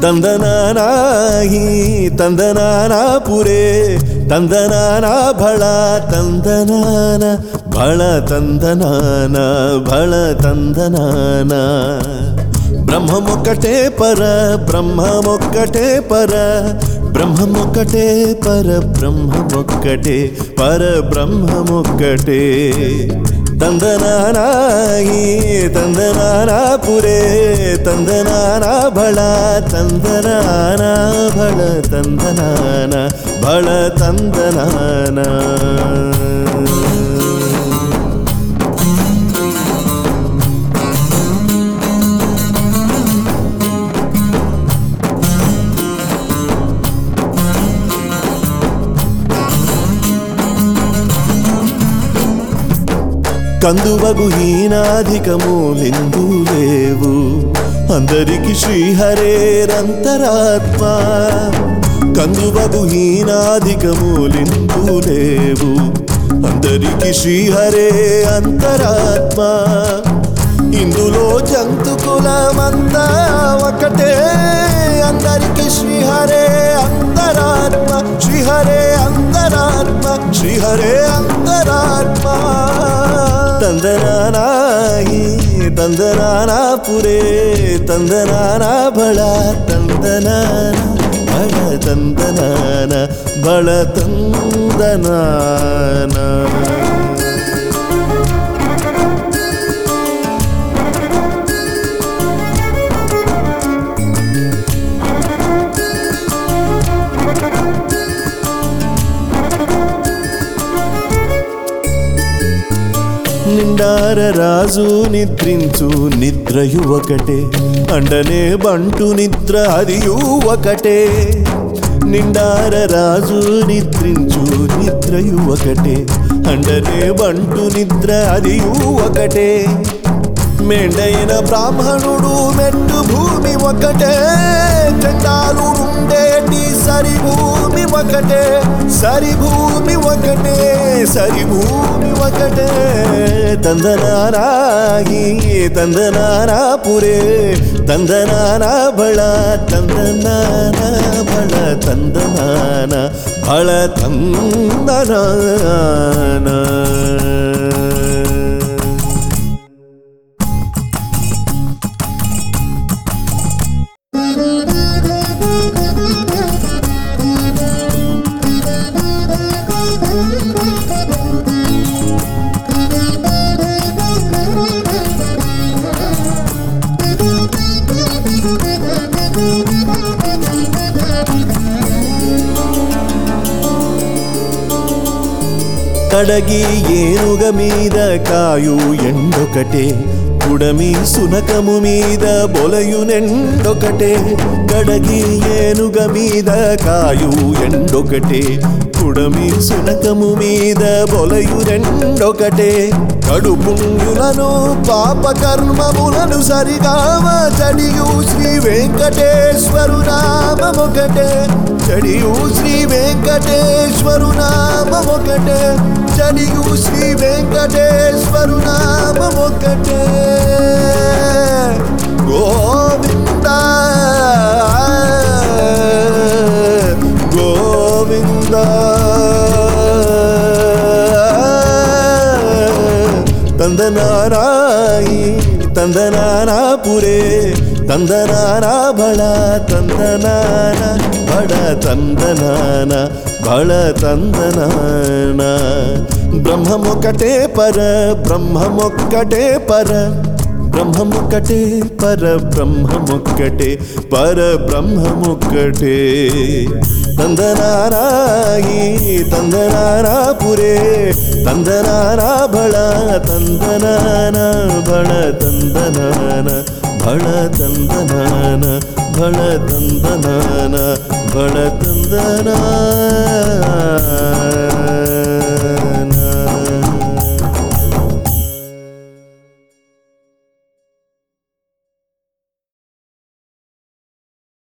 ದಂದನಾನಾಹಿ ತಂದನಾನಾಪುರೇ ತಂದನಾನ ಭಳ ತಂದನಾನ ಭಳ ತಂದನಾನ ಭಳ ತಂದನಾನ బ్రహ్మమొక్కటే పర బ్రహ్మమొక్కటే పర బ్రహ్మమొక్కటే పర బ్రహ్మమొక్కటే పర బ్రహ్మమొక్కటే తందనానాయి తందనానా పురే తందనానా భళ తందనానా భళ తందనాన భళ తందనానా కందువగు హీనాధికములిందు లేవు అందరికి శ్రీహరేరంతరాత్మ కందువగు హీనాధికములిందు లేవు అందరికి శ్రీహరే అంతరాత్మ ఇందులో జంతుకులమంతా ఒకటే అందరికి శ్రీహరే అంతరాత్మ శ్రీహరే అంతరాత్మ శ్రీహరే అంతరాత్మ తందనానాయి తందనానా పురే తందనానా బళ తందనాన బళ తందనాన బళ తందనాన నిండార రాజు నిద్రించు నిద్రయు ఒకటే అండనే బంటు నిద్ర అదియు ఒకటే నిండార రాజు నిద్రించు నిద్రయు ఒకటే అండనే బంటు నిద్ర అదియు ఒకటే మెండైన బ్రాహ్మణుడు మెట్టు భూమి ఒకటే చండాలు ఉండేటి సరి భూమి ఒకటే సరి భూమి ఒకటే సరి భూమి ఒకటే తందనారాగి తందనారా పురే తందనానా బళ తందనాన బళ తందనాన బళ తందనాన కడగి ఏనుగ మీద కాయు ఎండొకటే పుడమి సునకము మీద బొలయునెండొకటే కడగి ఏనుగ మీద కాయు ఎండొకటే పుడమి సునకము మీద బొలయు రెండొకటే కడుపుంగులను పాప కర్మములను సరిగావ చడియు శ్రీ వెంకటేశ్వరు నామమొకటే చడియు శ్రీ వెంకటేశ్వరు నామమొకటే చడియు శ్రీ వెంకటేశ్వరు నామమొకటే గోవింద గోవింద తందనారాయి తందనానా పురే తందనానా బళ తందనాన బళ తందనాన బళ తందనాన బ్రహ్మమొక్కటే పర బ్రహ్మమొక్కటే పర బ్రహ్మమొక్కటే పర బ్రహ్మమొక్కటే పర బ్రహ్మమొక్కటే తందనారాయి తందనారా పురే తందనారా బళ తందనాన బళ తందనాన బళ తందనాన బళ తందనాన బళ తందనా